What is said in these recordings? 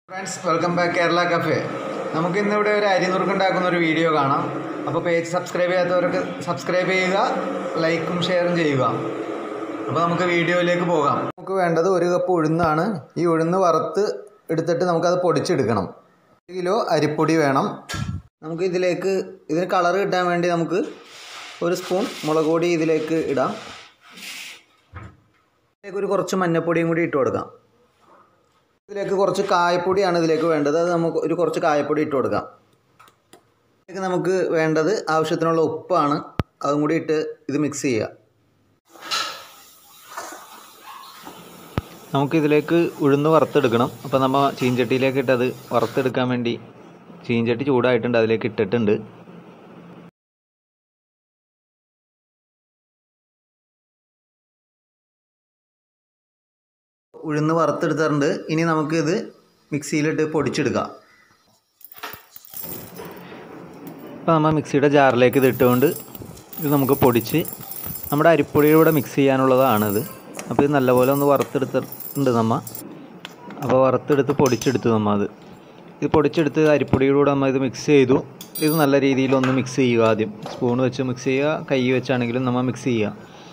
friends welcome back Kerala Cafe നമുക്ക് ഇന്നിവിടെ ഒരു അരി നുറുക്കുണ്ടാക്കുന്ന ഒരു വീഡിയോ കാണാം അപ്പോൾ പേജ് സബ്സ്ക്രൈബ് ചെയ്യാത്തവർക്ക് സബ്സ്ക്രൈബ് ചെയ്യുക ലൈക്കും ഷെയറും ചെയ്യുക അപ്പോൾ നമുക്ക് വീഡിയോയിലേക്ക് പോകാം നമുക്ക് വേണ്ടത് ഒരു കപ്പ് ഉഴുന്നാണ് ഈ ഉഴുന്ന് വറുത്ത് എടുത്തിട്ട് നമുക്കത് പൊടിച്ചെടുക്കണം ഒരു കിലോ അരിപ്പൊടി വേണം നമുക്ക് ഇതിലേക്ക് ഇതിന് കളർ കിട്ടാൻ വേണ്ടി നമുക്ക് ഒരു സ്പൂൺ മുളക് പൊടി ഇതിലേക്ക് ഇടാം ഇതിലേക്ക് ഒരു കുറച്ച് മഞ്ഞൾപ്പൊടിയും കൂടി ഇട്ട് കൊടുക്കാം ഇതിലേക്ക് കുറച്ച് കായപ്പൊടിയാണ് ഇതിലേക്ക് വേണ്ടത് അത് നമുക്ക് ഒരു കുറച്ച് കായപ്പൊടി ഇട്ട് കൊടുക്കാം ഇതിലേക്ക് നമുക്ക് വേണ്ടത് ആവശ്യത്തിനുള്ള ഉപ്പാണ് അതും കൂടി ഇട്ട് ഇത് മിക്സ് ചെയ്യുക നമുക്കിതിലേക്ക് ഉഴുന്ന് വറുത്തെടുക്കണം അപ്പോൾ നമ്മൾ ചീഞ്ചട്ടിയിലേക്ക് ഇട്ടത് വറുത്തെടുക്കാൻ വേണ്ടി ചീഞ്ചട്ടി ചൂടായിട്ടുണ്ട് അതിലേക്ക് ഇട്ടിട്ടുണ്ട് ഉഴുന്ന് വറുത്തെടുത്തിട്ടുണ്ട് ഇനി നമുക്കിത് മിക്സിയിലിട്ട് പൊടിച്ചെടുക്കാം അപ്പോൾ നമ്മൾ മിക്സിയുടെ ജാറിലേക്ക് ഇത് ഇട്ടുകൊണ്ട് ഇത് നമുക്ക് പൊടിച്ച് നമ്മുടെ അരിപ്പൊടിയുടെ മിക്സ് ചെയ്യാനുള്ളതാണിത് അപ്പോൾ ഇത് നല്ലപോലെ ഒന്ന് വറുത്തെടുത്തിട്ടുണ്ട് നമ്മ അപ്പോൾ വറുത്തെടുത്ത് പൊടിച്ചെടുത്തു നമ്മ അത് ഇത് പൊടിച്ചെടുത്ത് അരിപ്പൊടിയിലൂടെ നമ്മൾ ഇത് മിക്സ് ചെയ്തു ഇത് നല്ല രീതിയിൽ ഒന്ന് മിക്സ് ചെയ്യുക ആദ്യം സ്പൂൺ വെച്ച് മിക്സ് ചെയ്യുക കൈ വെച്ചാണെങ്കിലും നമ്മൾ മിക്സ് ചെയ്യുക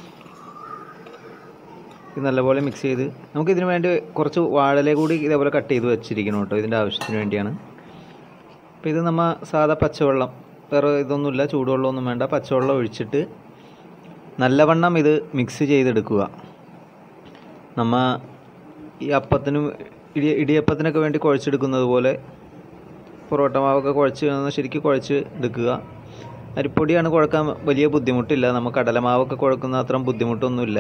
ഇത് നല്ലപോലെ മിക്സ് ചെയ്ത് നമുക്ക് ഇതിന് വേണ്ടി കുറച്ച് വാഴല കൂടി ഇതേപോലെ കട്ട് ചെയ്ത് വെച്ചിരിക്കണം കേട്ടോ ഇതിൻ്റെ ആവശ്യത്തിന് വേണ്ടിയാണ് അപ്പോൾ ഇത് നമ്മൾ സാധാ പച്ചവെള്ളം വേറെ ഇതൊന്നുമില്ല ചൂടുവെള്ളമൊന്നും വേണ്ട പച്ചവെള്ളം ഒഴിച്ചിട്ട് നല്ലവണ്ണം ഇത് മിക്സ് ചെയ്തെടുക്കുക നമ്മ ഈ അപ്പത്തിനും ഇടി ഇടിയപ്പത്തിനൊക്കെ വേണ്ടി കുഴച്ചെടുക്കുന്നത് പോലെ പൊറോട്ട മാവൊക്കെ കുഴച്ച് ശരിക്കും കുഴച്ച് എടുക്കുക അരിപ്പൊടിയാണ് കുഴക്കാൻ വലിയ ബുദ്ധിമുട്ടില്ല നമ്മൾ കടലമാവൊക്കെ കുഴക്കുന്ന അത്രയും ബുദ്ധിമുട്ടൊന്നുമില്ല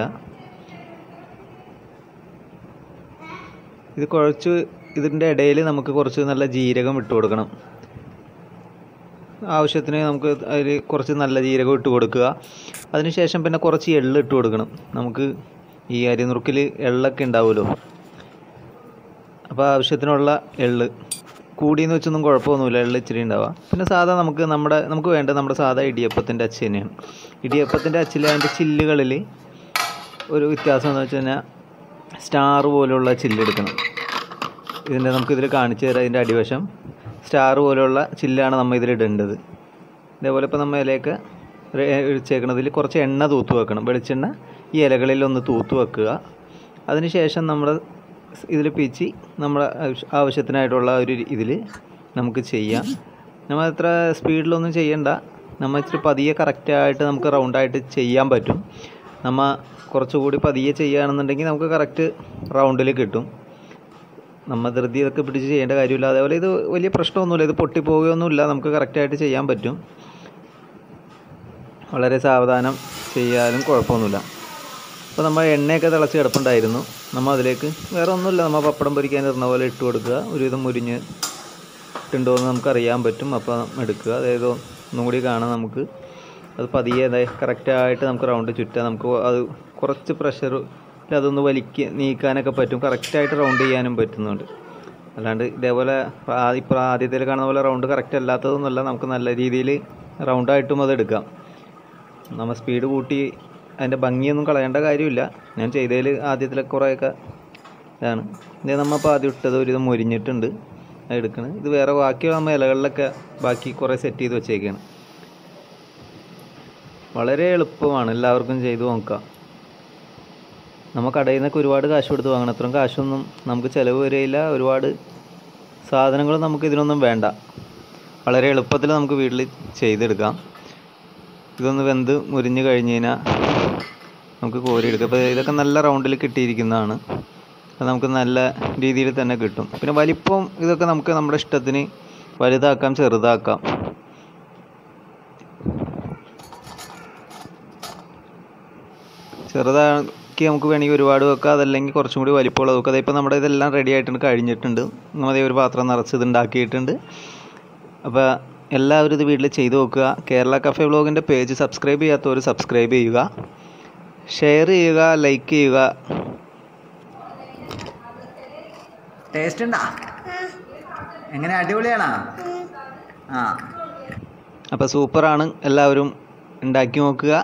ഇത് കുഴച്ച് ഇതിൻ്റെ ഇടയിൽ നമുക്ക് കുറച്ച് നല്ല ജീരകം ഇട്ട് കൊടുക്കണം ആവശ്യത്തിന് നമുക്ക് അതിൽ കുറച്ച് നല്ല ജീരകം ഇട്ട് കൊടുക്കുക അതിനുശേഷം പിന്നെ കുറച്ച് എള്ള് ഇട്ട് കൊടുക്കണം നമുക്ക് ഈ അരിനുറുക്കിൽ എള്ളൊക്കെ ഉണ്ടാവുമല്ലോ അപ്പോൾ ആവശ്യത്തിനുള്ള എള്ള് കൂടിയെന്ന് വെച്ചൊന്നും കുഴപ്പമൊന്നുമില്ല എള്ള് ഇച്ചിരി ഉണ്ടാവുക പിന്നെ സാധാ നമുക്ക് നമ്മുടെ നമുക്ക് വേണ്ടത് നമ്മുടെ സാധാ ഇടിയപ്പത്തിൻ്റെ അച്ച് തന്നെയാണ് ഇടിയപ്പത്തിൻ്റെ അച്ചിൽ അതിൻ്റെ ചില്ലുകളിൽ ഒരു വ്യത്യാസം എന്ന് വെച്ച് കഴിഞ്ഞാൽ സ്റ്റാർ പോലുള്ള ചില്ലെടുക്കണം ഇതിൻ്റെ നമുക്കിതിൽ കാണിച്ചു തരാം ഇതിൻ്റെ അടിവശം സ്റ്റാർ പോലുള്ള ചില്ലാണ് നമ്മൾ ഇതിൽ ഇടേണ്ടത് ഇതേപോലെ ഇപ്പോൾ നമ്മൾ ഇലയൊക്കെ ഒഴിച്ചേക്കണതിൽ കുറച്ച് എണ്ണ തൂത്ത് വെക്കണം വെളിച്ചെണ്ണ ഈ ഇലകളിൽ ഒന്ന് തൂത്ത് വെക്കുക അതിനുശേഷം നമ്മൾ ഇതിൽ പിച്ചി നമ്മുടെ ആവശ്യ- ആവശ്യത്തിനായിട്ടുള്ള ഒരു ഇതിൽ നമുക്ക് ചെയ്യാം നമ്മൾ അത്ര സ്പീഡിലൊന്നും ചെയ്യണ്ട നമ്മൾ ഇച്ചിരി പതിയെ കറക്റ്റായിട്ട് നമുക്ക് റൗണ്ടായിട്ട് ചെയ്യാൻ പറ്റും നമ്മൾ കുറച്ചുകൂടി പതിയെ ചെയ്യുകയാണെന്നുണ്ടെങ്കിൽ നമുക്ക് കറക്റ്റ് റൗണ്ടിൽ കിട്ടും നമ്മൾ ധൃതി ഇതൊക്കെ പിടിച്ച് ചെയ്യേണ്ട കാര്യമില്ല അതേപോലെ ഇത് വലിയ പ്രശ്നമൊന്നുമില്ല ഇത് പൊട്ടിപ്പോവുകയൊന്നുമില്ല നമുക്ക് കറക്റ്റായിട്ട് ചെയ്യാൻ പറ്റും വളരെ സാവധാനം ചെയ്യാനും കുഴപ്പമൊന്നുമില്ല അപ്പോൾ നമ്മൾ എണ്ണയൊക്കെ തിളച്ച് കിടപ്പുണ്ടായിരുന്നു നമ്മൾ അതിലേക്ക് വേറെ ഒന്നുമില്ല നമ്മൾ പപ്പടം പൊരിക്കാൻ ഇടുന്ന പോലെ ഇട്ട് കൊടുക്കുക ഒരുവിധം മുരിഞ്ഞ് ഇട്ടുണ്ടോ എന്ന് നമുക്ക് അറിയാൻ പറ്റും അപ്പോൾ എടുക്കുക അതായത് ഒന്നും കൂടി കാണാം നമുക്ക് അത് പതിയെ അതായത് കറക്റ്റായിട്ട് നമുക്ക് റൗണ്ട് ചുറ്റാൻ നമുക്ക് അത് കുറച്ച് പ്രഷർ അതൊന്ന് വലിക്ക നീക്കാനൊക്കെ പറ്റും കറക്റ്റായിട്ട് റൗണ്ട് ചെയ്യാനും പറ്റുന്നുണ്ട് അല്ലാണ്ട് ഇതേപോലെ ഇപ്പോൾ ആദ്യത്തിൽ കാണുന്ന പോലെ റൗണ്ട് കറക്റ്റ് അല്ലാത്തതൊന്നുമല്ല നമുക്ക് നല്ല രീതിയിൽ റൗണ്ടായിട്ടും അത് എടുക്കാം നമ്മൾ സ്പീഡ് കൂട്ടി അതിൻ്റെ ഭംഗിയൊന്നും കളയേണ്ട കാര്യമില്ല ഞാൻ ചെയ്തതിൽ ആദ്യത്തിലെ കുറേയൊക്കെ ഇതാണ് ഇത് നമ്മളിപ്പോൾ ആദ്യം ഇട്ടത് ഒരു ഇത് മൊരിഞ്ഞിട്ടുണ്ട് അത് എടുക്കണം ഇത് വേറെ ബാക്കി നമ്മൾ ഇലകളിലൊക്കെ ബാക്കി കുറേ സെറ്റ് ചെയ്ത് വെച്ചേക്കാണ് വളരെ എളുപ്പമാണ് എല്ലാവർക്കും ചെയ്ത് നോക്കാം നമ്മൾ കടയിൽ നിന്നൊക്കെ ഒരുപാട് കാശ് കൊടുത്ത് വാങ്ങണം അത്രയും കാശൊന്നും നമുക്ക് ചിലവ് വരികയില്ല ഒരുപാട് സാധനങ്ങൾ നമുക്ക് ഇതിനൊന്നും വേണ്ട വളരെ എളുപ്പത്തിൽ നമുക്ക് വീട്ടിൽ ചെയ്തെടുക്കാം ഇതൊന്ന് വെന്ത് മുരിഞ്ഞ് കഴിഞ്ഞ് കഴിഞ്ഞാൽ നമുക്ക് കോരിയെടുക്കാം അപ്പോൾ ഇതൊക്കെ നല്ല റൗണ്ടിൽ കിട്ടിയിരിക്കുന്നതാണ് അത് നമുക്ക് നല്ല രീതിയിൽ തന്നെ കിട്ടും പിന്നെ വലിപ്പം ഇതൊക്കെ നമുക്ക് നമ്മുടെ ഇഷ്ടത്തിന് വലുതാക്കാം ചെറുതാക്കാം ചെറുതാക്കി നമുക്ക് വേണമെങ്കിൽ ഒരുപാട് വെക്കാം അതല്ലെങ്കിൽ കുറച്ചും കൂടി വലിപ്പമുള്ളത് വെക്കാം അതിപ്പോൾ നമ്മുടെ ഇതെല്ലാം റെഡി ആയിട്ടുണ്ട് കഴിഞ്ഞിട്ടുണ്ട് നമ്മൾ ഒരു പാത്രം നിറച്ച് ഇത് ഉണ്ടാക്കിയിട്ടുണ്ട് അപ്പോൾ എല്ലാവരും ഇത് വീട്ടിൽ ചെയ്തു നോക്കുക കേരള കഫേ വ്ളോഗിൻ്റെ പേജ് സബ്സ്ക്രൈബ് ചെയ്യാത്തവർ സബ്സ്ക്രൈബ് ചെയ്യുക ഷെയർ ചെയ്യുക ലൈക്ക് ചെയ്യുക ടേസ്റ്റ് ഉണ്ടാ എങ്ങനെ അടിപൊളിയാണോ ആ അപ്പോൾ സൂപ്പറാണ് എല്ലാവരും ഉണ്ടാക്കി നോക്കുക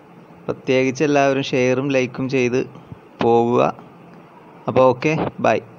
പ്രത്യേകിച്ച് എല്ലാവരും ഷെയറും ലൈക്കും ചെയ്ത് പോകുക അപ്പോൾ ഓക്കെ ബൈ